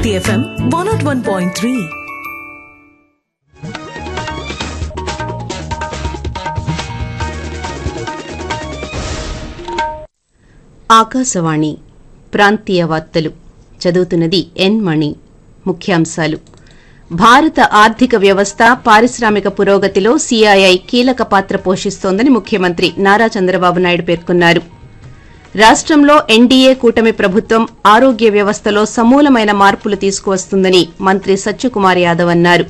Hit FM 101.3. Akashvani ప్రాంతీయ వార్తలు చదువుతున్నది ఎన్ మణి ముఖ్యాంశాలు భారత ఆర్థిక వ్యవస్థ పారిశ్రామిక పురోగతిలో సీఐఐ కీలక పాత్ర పోషిస్తోందని ముఖ్యమంత్రి నారా చంద్రబాబు నాయుడు పేర్కొన్నారు రాష్టంలో ఎన్డీఏ కూటమి ప్రభుత్వం ఆరోగ్య వ్యవస్థలో సమూలమైన మార్పులు తీసుకువస్తుందని మంత్రి సత్యకుమార్ యాదవ్ అన్నారు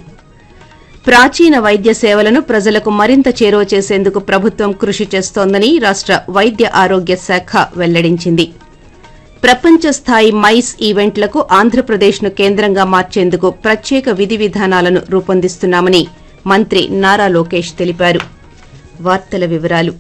ప్రాచీన వైద్య సేవలను ప్రజలకు మరింత చేరువ చేసేందుకు ప్రభుత్వం కృషి చేస్తోందని రాష్ట వైద్య ఆరోగ్య శాఖ వెల్లడించింది ప్రపంచ స్థాయి మైస్ ఈవెంట్లకు ఆంధ్రప్రదేశ్ను కేంద్రంగా మార్చేందుకు ప్రత్యేక విధి విధానాలను రూపొందిస్తున్నామని మంత్రి నారా లోకేష్ తెలిపారు వార్తల వివరాలు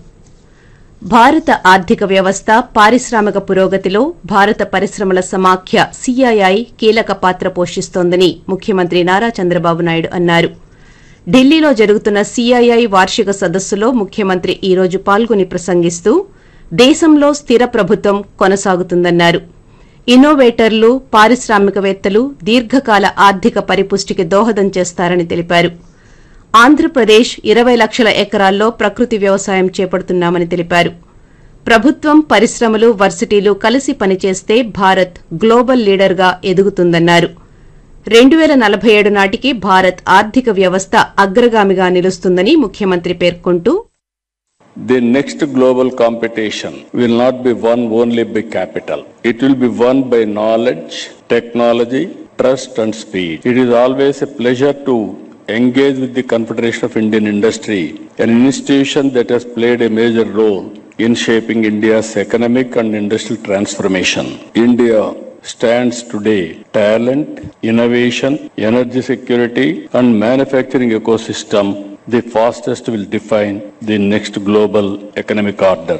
భారత ఆర్థిక వ్యవస్థ పారిశ్రామిక పురోగతిలో భారత పరిశ్రమల సమాఖ్య సీఐఐ కీలక పాత్ర పోషిస్తోందని ముఖ్యమంత్రి నారా చంద్రబాబు నాయుడు అన్నారు ఢిల్లీలో జరుగుతున్న సీఐఐ వార్షిక సదస్సులో ముఖ్యమంత్రి ఈ రోజు పాల్గొని ప్రసంగిస్తూ దేశంలో స్థిర ప్రభుత్వం కొనసాగుతుందన్నారు ఇన్నోవేటర్లు పారిశ్రామికవేత్తలు దీర్ఘకాల ఆర్థిక పరిపుష్టికి దోహదం చేస్తారని తెలిపారు ఆంధ్రప్రదేశ్ ఇరవై లక్షల ఎకరాల్లో ప్రకృతి వ్యవసాయం చేపడుతున్నామని తెలిపారు ప్రభుత్వం పరిశ్రమలు వర్సిటీలు కలిసి పనిచేస్తే భారత్ గ్లోబల్ లీడర్గా ఎదుగుతుందన్నారు రెండు వేల నలభై ఏడు నాటికి భారత్ ఆర్థిక వ్యవస్థ అగ్రగామిగా నిలుస్తుందని ముఖ్యమంత్రి పేర్కొంటూ The next global competition will not be won only by capital. It will be won by knowledge, technology, trust and speed. It is always a pleasure to engage with the Confederation of Indian Industry, an institution that has played a major role in shaping India's economic and industrial transformation. India stands today talent, innovation, energy security and manufacturing ecosystem the fastest will define the next global economic order.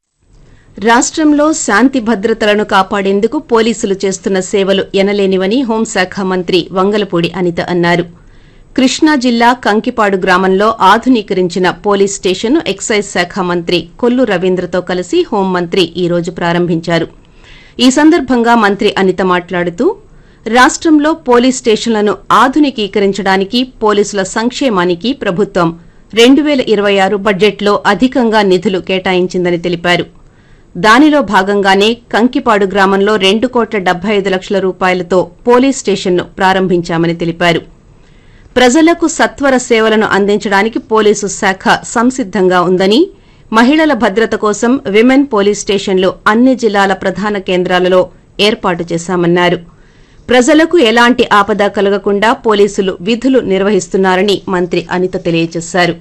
రాష్ట్రంలో శాంతి భద్రతలను కాపాడేందుకు పోలీసులు చేస్తున్న సేవలు ఎనలేనివని హోంశాఖ మంత్రి వంగలపూడి అనిత అన్నారు కృష్ణా జిల్లా కంకిపాడు గ్రామంలో ఆధునీకరించిన పోలీస్ స్టేషన్ను ఎక్సైజ్ శాఖ మంత్రి కొల్లు రవీంద్రతో కలిసి హోంమంత్రి ఈ రోజు ప్రారంభించారు ఈ సందర్భంగా మంత్రి అనిత మాట్లాడుతూ రాష్ట్రంలో పోలీస్ స్టేషన్లను ఆధునికీకరించడానికి పోలీసుల సంక్షేమానికి ప్రభుత్వం రెండు వేల ఇరవై ఆరు బడ్జెట్లో అధికంగా నిధులు కేటాయించిందని తెలిపారు దానిలో భాగంగానే కంకిపాడు గ్రామంలో రెండు కోట్ల డెబ్బై ఐదు లక్షల రూపాయలతో పోలీస్ స్టేషన్ను ప్రారంభించామని తెలిపారు ప్రజలకు సత్వర సేవలను అందించడానికి పోలీసు శాఖ సంసిద్దంగా ఉందని మహిళల భద్రత కోసం విమెన్ పోలీస్ స్టేషన్లు అన్ని జిల్లాల ప్రధాన కేంద్రాలలో ఏర్పాటు చేశామన్నారు ప్రజలకు ఎలాంటి ఆపద కలగకుండా పోలీసులు విధులు నిర్వహిస్తున్నారని మంత్రి అనిత తెలియజేశారు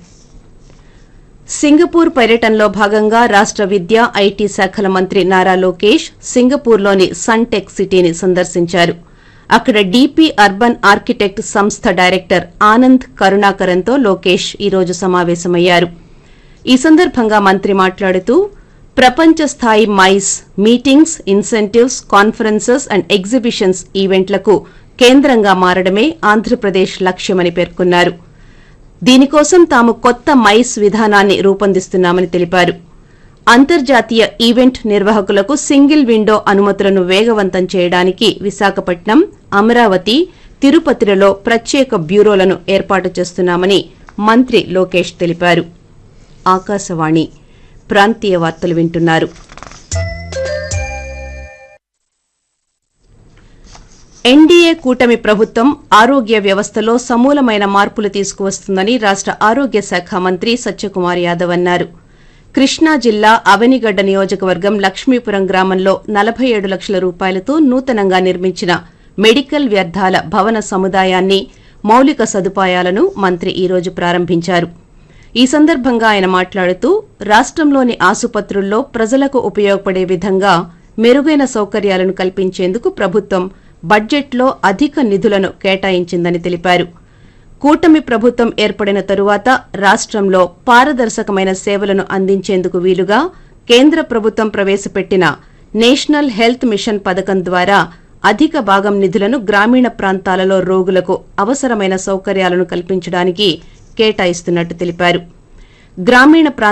సింగపూర్ పర్యటనలో భాగంగా రాష్ట విద్య ఐటీ శాఖల మంత్రి నారా లోకేష్ సింగపూర్లోని సన్టెక్ సిటీని సందర్శించారు అక్కడ డీపీ అర్బన్ ఆర్కిటెక్ట్ సంస్థ డైరెక్టర్ ఆనంద్ కరుణాకరంతో లోకేష్ ఈ రోజు సమావేశమయ్యారు ఈ సందర్భంగా మంత్రి మాట్లాడుతూ ప్రపంచ స్థాయి MICE meetings incentives conferences and exhibitions ఈవెంట్లకు కేంద్రంగా మారడమే ఆంధ్రప్రదేశ్ లక్ష్యమని పేర్కొన్నారు దీనికోసం తాము కొత్త మైస్ విధానాన్ని రూపొందిస్తున్నామని తెలిపారు అంతర్జాతీయ ఈవెంట్ నిర్వాహకులకు సింగిల్ విండో అనుమతులను వేగవంతం చేయడానికి విశాఖపట్నం అమరావతి తిరుపతిలలో ప్రత్యేక బ్యూరోలను ఏర్పాటు చేస్తున్నామని మంత్రి లోకేష్ తెలిపారు ఆకాశవాణి ప్రాంతీయ వార్తలు వింటున్నారు ఎన్డీఏ కూటమి ప్రభుత్వం ఆరోగ్య వ్యవస్థలో సమూలమైన మార్పులు తీసుకువస్తుందని రాష్ట ఆరోగ్య శాఖ మంత్రి సత్యకుమార్ యాదవ్ అన్నారు కృష్ణా జిల్లా అవనిగడ్డ నియోజకవర్గం లక్ష్మీపురం గ్రామంలో నలభై ఏడు లక్షల రూపాయలతో నూతనంగా నిర్మించిన మెడికల్ వ్యర్థాల భవన సముదాయాన్ని మౌలిక సదుపాయాలను మంత్రి ఈ రోజు ప్రారంభించారు ఈ సందర్భంగా ఆయన మాట్లాడుతూ రాష్టంలోని ఆసుపత్రుల్లో ప్రజలకు ఉపయోగపడే విధంగా మెరుగైన సౌకర్యాలను కల్పించేందుకు ప్రభుత్వం బడ్జెట్లో అధిక నిధులను కేటాయించిందని తెలిపారు కూటమి ప్రభుత్వం ఏర్పడిన తరువాత రాష్టంలో పారదర్శకమైన సేవలను అందించేందుకు వీలుగా కేంద్ర ప్రభుత్వం ప్రవేశపెట్టిన నేషనల్ హెల్త్ మిషన్ పథకం ద్వారా అధిక భాగం నిధులను గ్రామీణ ప్రాంతాలలో రోగులకు అవసరమైన సౌకర్యాలను కల్పించడానికి కేటాయిస్తున్నట్టు తెలిపారు గ్రామీణ ప్రాంత